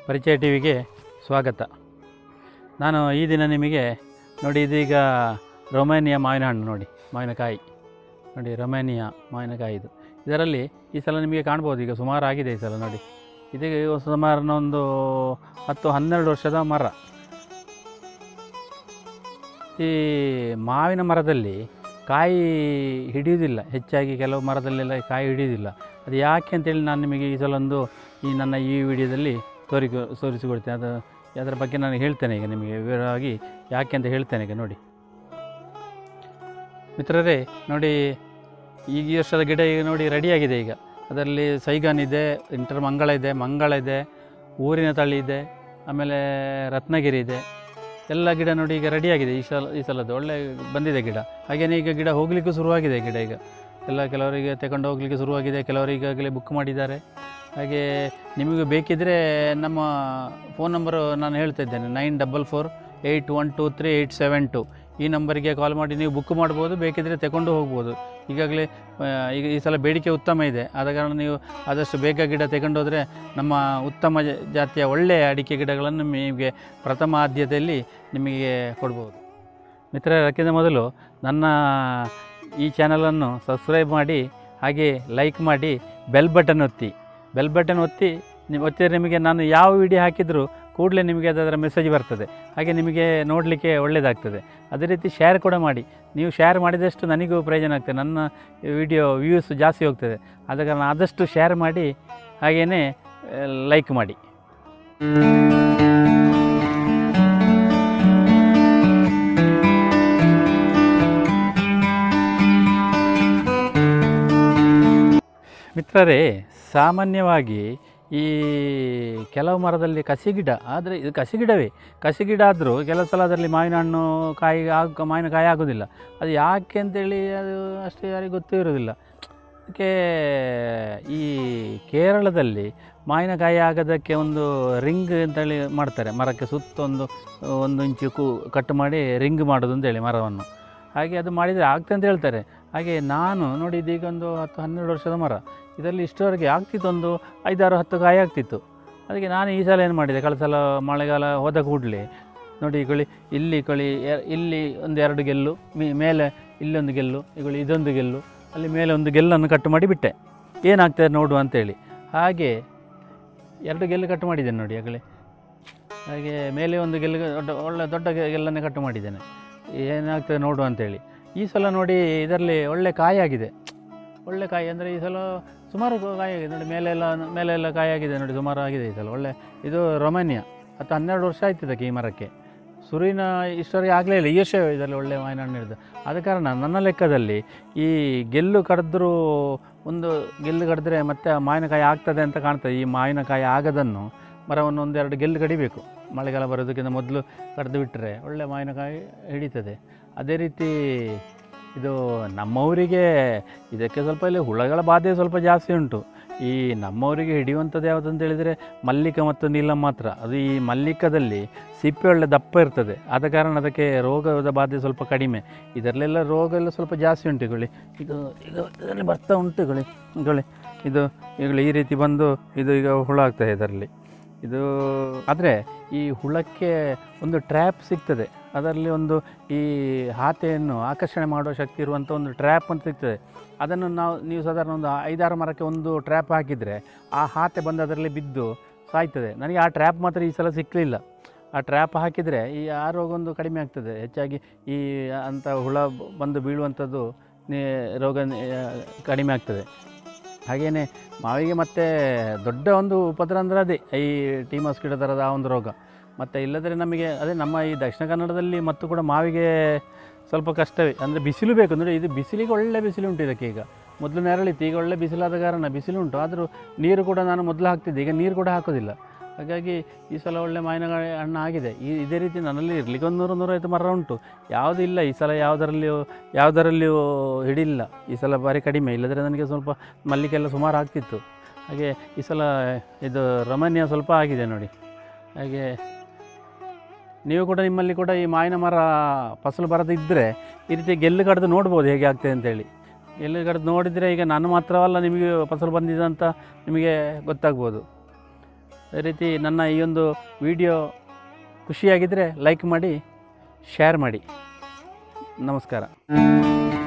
ಪರಿಚಯ ಟಿ ವಿಗೆ ಸ್ವಾಗತ ನಾನು ಈ ದಿನ ನಿಮಗೆ ನೋಡಿ ಇದೀಗ ರೊಮೇನಿಯಾ ಮಾವಿನ ಹಣ್ಣು ನೋಡಿ ಮಾವಿನಕಾಯಿ ನೋಡಿ ರೊಮೇನಿಯಾ ಮಾವಿನಕಾಯಿ ಇದು ಇದರಲ್ಲಿ ಈ ಸಲ ನಿಮಗೆ ಕಾಣ್ಬೋದು ಈಗ ಸುಮಾರು ಆಗಿದೆ ಈ ಸಲ ನೋಡಿ ಇದೀಗ ಸುಮಾರು ಒಂದು ಹತ್ತು ಹನ್ನೆರಡು ವರ್ಷದ ಮರ ಈ ಮಾವಿನ ಮರದಲ್ಲಿ ಕಾಯಿ ಹಿಡಿಯುವುದಿಲ್ಲ ಹೆಚ್ಚಾಗಿ ಕೆಲವು ಮರದಲ್ಲೆಲ್ಲ ಕಾಯಿ ಹಿಡಿಯುವುದಿಲ್ಲ ಅದು ಯಾಕೆ ಅಂತೇಳಿ ನಾನು ನಿಮಗೆ ಈ ಸಲ ಒಂದು ಈ ನನ್ನ ಈ ವಿಡಿಯೋದಲ್ಲಿ ತೋರಿ ತೋರಿಸಿಕೊಡ್ತೇನೆ ಅದು ಅದರ ಬಗ್ಗೆ ನಾನು ಹೇಳ್ತೇನೆ ಈಗ ನಿಮಗೆ ವಿವರವಾಗಿ ಯಾಕೆ ಅಂತ ಹೇಳ್ತೇನೆ ಈಗ ನೋಡಿ ಮಿತ್ರರೇ ನೋಡಿ ಈಗ ಈ ವರ್ಷದ ಗಿಡ ಈಗ ನೋಡಿ ರೆಡಿಯಾಗಿದೆ ಈಗ ಅದರಲ್ಲಿ ಸೈಗಾನ್ ಇದೆ ಇಂಟರ್ ಮಂಗಳ ಇದೆ ಮಂಗಳ ಇದೆ ಊರಿನ ತಳಿ ಇದೆ ಆಮೇಲೆ ರತ್ನಗಿರಿ ಇದೆ ಎಲ್ಲ ಗಿಡ ನೋಡಿ ಈಗ ರೆಡಿಯಾಗಿದೆ ಈ ಸಲ ಈ ಸಲದ್ದು ಒಳ್ಳೆ ಬಂದಿದೆ ಗಿಡ ಹಾಗೆಯೇ ಈಗ ಗಿಡ ಹೋಗಲಿಕ್ಕೂ ಶುರುವಾಗಿದೆ ಗಿಡ ಈಗ ಎಲ್ಲ ಕೆಲವರಿಗೆ ತಗೊಂಡು ಹೋಗಲಿಕ್ಕೆ ಶುರುವಾಗಿದೆ ಕೆಲವರು ಈಗಾಗಲೇ ಬುಕ್ ಮಾಡಿದ್ದಾರೆ ಹಾಗೆ ನಿಮಗೆ ಬೇಕಿದ್ದರೆ ನಮ್ಮ ಫೋನ್ ನಂಬರು ನಾನು ಹೇಳ್ತಾ ಇದ್ದೇನೆ nine double four eight one two three eight seven two ಈ ನಂಬರಿಗೆ ಕಾಲ್ ಮಾಡಿ ನೀವು ಬುಕ್ ಮಾಡ್ಬೋದು ಬೇಕಿದ್ದರೆ ತಗೊಂಡು ಹೋಗ್ಬೋದು ಈಗಾಗಲೇ ಆ, ಈಗ ಈ ಸಲ ಬೇಡಿಕೆ ಉತ್ತಮ ಇದೆ ಆದ ಕಾರಣ ನೀವು ಆದಷ್ಟು ಬೇಗ ಗಿಡ ತಗೊಂಡು ಹೋದರೆ ನಮ್ಮ ಉತ್ತಮ ಜ- ಜಾತಿಯ ಒಳ್ಳೆಯ ಅಡಿಕೆ ಗಿಡಗಳನ್ನು ನಿಮಗೆ ಪ್ರಥಮ ಆದ್ಯತೆಯಲ್ಲಿ ನಿಮಗೆ ಕೊಡ್ಬೋದು ಮಿತ್ರರೇ ಅದಕ್ಕಿಂತ ಮೊದಲು ನನ್ನ ಈ ಚಾನಲನ್ನು ಸಬ್ಸ್ಕ್ರೈಬ್ ಮಾಡಿ ಹಾಗೆ ಲೈಕ್ ಮಾಡಿ ಬೆಲ್ ಬಟನ್ ಒತ್ತಿ ಬೆಲ್ ಬಟನ್ ಒತ್ತಿ ನೀವು ಒತ್ತಿದರೆ ನಿಮಗೆ ನಾನು ಯಾವ ವಿಡಿಯೋ ಹಾಕಿದರೂ ಕೂಡಲೇ ನಿಮಗೆ ಅದರ ಮೆಸೇಜ್ ಬರ್ತದೆ ಹಾಗೆ ನಿಮಗೆ ನೋಡಲಿಕ್ಕೆ ಒಳ್ಳೆಯದಾಗ್ತದೆ ಅದೇ ರೀತಿ ಶೇರ್ ಕೂಡ ಮಾಡಿ ನೀವು ಶೇರ್ ಮಾಡಿದಷ್ಟು ನನಗೂ ಪ್ರಯೋಜನ ಆಗ್ತದೆ ನನ್ನ ವಿಡಿಯೋ ವ್ಯೂಸ್ ಜಾಸ್ತಿ ಹೋಗ್ತದೆ ಆದ ಕಾರಣ ಆದಷ್ಟು ಶೇರ್ ಮಾಡಿ ಹಾಗೆಯೇ ಲೈಕ್ ಮಾಡಿ ಮಿತ್ರರೇ ಸಾಮಾನ್ಯವಾಗಿ ಈ ಕೆಲವು ಮರದಲ್ಲಿ ಕಸಿಗಿಡ ಆದರೆ ಇದು ಕಸಿಗಿಡವೇ ಕಸಿಗಿಡ ಆದರೂ ಕೆಲವು ಸಲ ಅದರಲ್ಲಿ ಮಾವಿನ ಹಣ್ಣು ಕಾಯಿ ಆಗ ಮಾವಿನಕಾಯಿ ಆಗೋದಿಲ್ಲ ಅದು ಯಾಕೆ ಅಂತೇಳಿ ಅದು ಅಷ್ಟು ಯಾರಿಗೂ ಗೊತ್ತೂ ಇರೋದಿಲ್ಲ ಅದಕ್ಕೆ ಈ ಕೇರಳದಲ್ಲಿ ಮಾವಿನಕಾಯಿ ಆಗೋದಕ್ಕೆ ಒಂದು ರಿಂಗ್ ಅಂತೇಳಿ ಮಾಡ್ತಾರೆ ಮರಕ್ಕೆ ಸುತ್ತ ಒಂದು ಒಂದು ಇಂಚು ಕು ಕಟ್ ಮಾಡಿ ರಿಂಗ್ ಮಾಡೋದು ಅಂತೇಳಿ ಮರವನ್ನು ಹಾಗೆ ಅದು ಮಾಡಿದರೆ ಆಗ್ತದೆ ಅಂತ ಹೇಳ್ತಾರೆ ಹಾಗೆ ನಾನು ನೋಡಿ ಇದೀಗ ಒಂದು ಹತ್ತು ಹನ್ನೆರಡು ವರ್ಷದ ಮರ ಇದರಲ್ಲಿ ಇಷ್ಟವರೆಗೆ ಆಗ್ತಿತ್ತು ಒಂದು ಐದಾರು ಹತ್ತು ಕಾಯಿ ಆಗ್ತಿತ್ತು ಅದಕ್ಕೆ ನಾನು ಈ ಸಲ ಏನು ಮಾಡಿದೆ ಕಳೆದ ಸಲ ಮಳೆಗಾಲ ಹೋದ ಕೂಡಲೇ ನೋಡಿ ಇಗೊಳ್ಳಿ ಇಲ್ಲಿ ಕೊಳಿ ಎ- ಇಲ್ಲಿ ಒಂದು ಎರಡು ಗೆಲ್ಲು ಮೇ- ಮೇಲೆ ಇಲ್ಲೊಂದು ಗೆಲ್ಲು ಇಗೊಳ್ಳಿ ಇದೊಂದು ಗೆಲ್ಲು ಅಲ್ಲಿ ಮೇಲೆ ಒಂದು ಗೆಲ್ಲನ್ನು ಕಟ್ ಮಾಡಿ ಬಿಟ್ಟೆ ಏನಾಗ್ತದೆ ನೋಡುವ ಅಂತೇಳಿ ಹಾಗೆ ಎರಡು ಗೆಲ್ಲು ಕಟ್ ಮಾಡಿದ್ದೇನೆ ನೋಡಿ ಆಗಲೇ ಹಾಗೆ ಮೇಲೆ ಒಂದು ಗೆಲ್ಲು ದೊಡ್ಡ ಒಳ್ಳೆ ದೊಡ್ಡ ಗೆ- ಗೆಲ್ಲನ್ನೇ ಕಟ್ ಮಾಡಿದ್ದೇನೆ ಏನಾಗ್ತದೆ ನೋಡುವ ಅಂತೇಳಿ ಈ ಸಲ ನೋಡಿ ಇದರಲ್ಲಿ ಒಳ್ಳೆ ಕಾಯಿ ಆಗಿದೆ ಒಳ್ಳೆ ಕಾಯಿ ಅಂದರೆ ಈ ಸಲ ಸುಮಾರು ಕಾಯಿ ಆಗಿದೆ ನೋಡಿ ಮೇಲೆಲ್ಲ ಮೇಲೆಲ್ಲ ಕಾಯಿ ಆಗಿದೆ ನೋಡಿ ಸುಮಾರು ಆಗಿದೆ ಈ ಸಲ ಒಳ್ಳೆ ಇದು ರೊಮೇನಿಯಾ ಹತ್ತು ಹನ್ನೆರಡು ವರ್ಷ ಆಯ್ತು ಇದಕ್ಕೆ ಈ ಮರಕ್ಕೆ ಸುರಿನ ಇಷ್ಟವರೆಗೆ ಆಗಲೇ ಇಲ್ಲ ಈ ವರ್ಷ ಇದರಲ್ಲಿ ಒಳ್ಳೆ ಮಾವಿನ ಹಣ್ಣು ಹಿಡಿದು ಆದ ಕಾರಣ ನನ್ನ ಲೆಕ್ಕದಲ್ಲಿ ಈ ಗೆಲ್ಲು ಕಡಿದ್ರೂ ಒಂದು ಗೆಲ್ಲು ಕಡಿದ್ರೆ ಮತ್ತೆ ಆ ಮಾವಿನಕಾಯಿ ಆಗ್ತದೆ ಅಂತ ಕಾಣ್ತದೆ ಈ ಮಾವಿನಕಾಯಿ ಆಗದನ್ನು ಮರವನ್ನು ಒಂದೆರಡು ಗೆಲ್ಲು ಕಡಿಬೇಕು ಮಳೆಗಾಲ ಬರೋದಕ್ಕಿಂತ ಮೊದಲು ಕಡಿದು ಬಿಟ್ಟರೆ ಒಳ್ಳೆ ಮಾವಿನಕಾಯಿ ಹಿಡಿತದೆ ಅದೇ ರೀತಿ ಇದು ನಮ್ಮವರಿಗೆ ಇದಕ್ಕೆ ಸ್ವಲ್ಪ ಇಲ್ಲಿ ಹುಳಗಳ ಬಾಧೆ ಸ್ವಲ್ಪ ಜಾಸ್ತಿ ಉಂಟು ಈ ನಮ್ಮವರಿಗೆ ಹಿಡಿಯುವಂಥದ್ದು ಯಾವುದು ಅಂತ ಹೇಳಿದರೆ ಮಲ್ಲಿಕ ಮತ್ತು ನೀಲಂ ಮಾತ್ರ ಅದು ಈ ಮಲ್ಲಿಕದಲ್ಲಿ ಸಿಪ್ಪೆ ಒಳ್ಳೆ ದಪ್ಪ ಇರ್ತದೆ ಆದ ಕಾರಣ ಅದಕ್ಕೆ ರೋಗದ ಬಾಧೆ ಸ್ವಲ್ಪ ಕಡಿಮೆ ಇದರಲ್ಲೆಲ್ಲ ರೋಗ ಎಲ್ಲ ಸ್ವಲ್ಪ ಜಾಸ್ತಿ ಉಂಟು ಇಗೊಳ್ಳಿ ಇದು ಇದು ಇದರಲ್ಲಿ ಬರ್ತಾ ಉಂಟು ಇಗೊಳ್ಳಿ ಇಗೊಳ್ಳಿ ಇದು ಇಗೊಳ್ಳಿ ಈ ರೀತಿ ಬಂದು ಇದು ಈಗ ಹುಳ ಆಗ್ತದೆ ಇದರಲ್ಲಿ ಇದು ಆದರೆ ಈ ಹುಳಕ್ಕೆ ಒಂದು ಟ್ರ್ಯಾಪ್ ಸಿಗ್ತದೆ ಅದರಲ್ಲಿ ಒಂದು ಈ ಹಾತೆಯನ್ನು ಆಕರ್ಷಣೆ ಮಾಡುವ ಶಕ್ತಿ ಇರುವಂಥ ಒಂದು ಟ್ರ್ಯಾಪ್ ಅಂತ ಸಿಗ್ತದೆ ಅದನ್ನು ನಾವು ನೀವು ಸಾಧಾರಣ ಒಂದು ಐದಾರು ಮರಕ್ಕೆ ಒಂದು ಟ್ರ್ಯಾಪ್ ಹಾಕಿದರೆ ಆ ಹಾತೆ ಬಂದು ಅದರಲ್ಲಿ ಬಿದ್ದು ಸಾಯ್ತದೆ ನನಗೆ ಆ ಟ್ರ್ಯಾಪ್ ಮಾತ್ರ ಈ ಸಲ ಸಿಕ್ಕಲಿಲ್ಲ ಆ ಟ್ರ್ಯಾಪ್ ಹಾಕಿದರೆ ಈ ಆ ರೋಗ ಒಂದು ಕಡಿಮೆ ಆಗ್ತದೆ ಹೆಚ್ಚಾಗಿ ಈ ಅಂಥ ಹುಳ ಬಂದು ಬೀಳುವಂಥದ್ದು ನೇ ರೋಗ ನೇ- ಕಡಿಮೆ ಆಗ್ತದೆ ಹಾಗೆಯೇ ಮಾವಿಗೆ ಮತ್ತೆ ದೊಡ್ಡ ಒಂದು ಉಪದ್ರ ಅಂದರೆ ಅದೇ ಈ ಟಿ ಮಸ್ಕಿಟೋ ಥರದ ಆ ಒಂದು ರೋಗ ಮತ್ತು ಇಲ್ಲದ್ರೆ ನಮಗೆ ಅದೇ ನಮ್ಮ ಈ ದಕ್ಷಿಣ ಕನ್ನಡದಲ್ಲಿ ಮತ್ತು ಕೂಡ ಮಾವಿಗೆ ಸ್ವಲ್ಪ ಕಷ್ಟವೇ ಅಂದರೆ ಬಿಸಿಲು ಬೇಕು ನೋಡಿ ಇದು ಬಿಸಿಲಿಗೆ ಒಳ್ಳೆ ಬಿಸಿಲು ಉಂಟು ಇದಕ್ಕೆ ಈಗ ಮೊದಲು ನೆರಳಿತ್ತು ಈಗ ಒಳ್ಳೆ ಬಿಸಿಲಾದ ಕಾರಣ ಬಿಸಿಲು ಉಂಟು ಆದರೂ ನೀರು ಕೂಡ ನಾನು ಮೊದಲು ಹಾಕ್ತಿದ್ದೆ ಈಗ ನೀರು ಕೂಡ ಹಾಕೋದಿಲ್ಲ ಹಾಗಾಗಿ ಈ ಸಲ ಒಳ್ಳೆ ಮಾವಿನಕಾಯಿ ಹಣ್ಣು ಆಗಿದೆ ಈ ಇದೇ ರೀತಿ ನನ್ನಲ್ಲಿ ಇರಲಿಕ್ಕೆ ಒಂದು ನೂರು ನೂರೈವತ್ತು ಮರ ಉಂಟು ಯಾವುದೂ ಇಲ್ಲ ಈ ಸಲ ಯಾವುದರಲ್ಲಿಯೂ ಯಾವುದರಲ್ಲಿಯೂ ಹಿಡಿಲ್ಲ ಈ ಸಲ ಭಾರಿ ಕಡಿಮೆ ಇಲ್ಲದ್ರೆ ನನಗೆ ಸ್ವಲ್ಪ ಮಲ್ಲಿಗೆಲ್ಲ ಸುಮಾರು ಆಗ್ತಿತ್ತು ಹಾಗೆ ಈ ಸಲ ಇದು ರಮಣೀಯ ಸ್ವಲ್ಪ ಆಗಿದೆ ನೋಡಿ ಹಾಗೆ ನೀವು ಕೂಡ ನಿಮ್ಮಲ್ಲಿ ಕೂಡ ಈ ಮಾವಿನ ಮರ ಫಸಲು ಬರದಿದ್ದರೆ ಈ ರೀತಿ ಗೆಲ್ಲು ಕಡ್ದು ನೋಡ್ಬೋದು ಹೇಗೆ ಆಗ್ತದೆ ಅಂತೇಳಿ ಗೆಲ್ಲು ಕಡ್ದು ನೋಡಿದರೆ ಈಗ ನಾನು ಮಾತ್ರವಲ್ಲ ನಿಮಗೆ ಫಸಲು ಬಂದಿದೆ ಅಂತ ನಿಮಗೆ ಗೊತ್ತಾಗ್ಬೋದು ಅದೇ ರೀತಿ ನನ್ನ ಈ ಒಂದು ವಿಡಿಯೋ ಖುಷಿಯಾಗಿದ್ದರೆ ಲೈಕ್ ಮಾಡಿ ಶೇರ್ ಮಾಡಿ ನಮಸ್ಕಾರ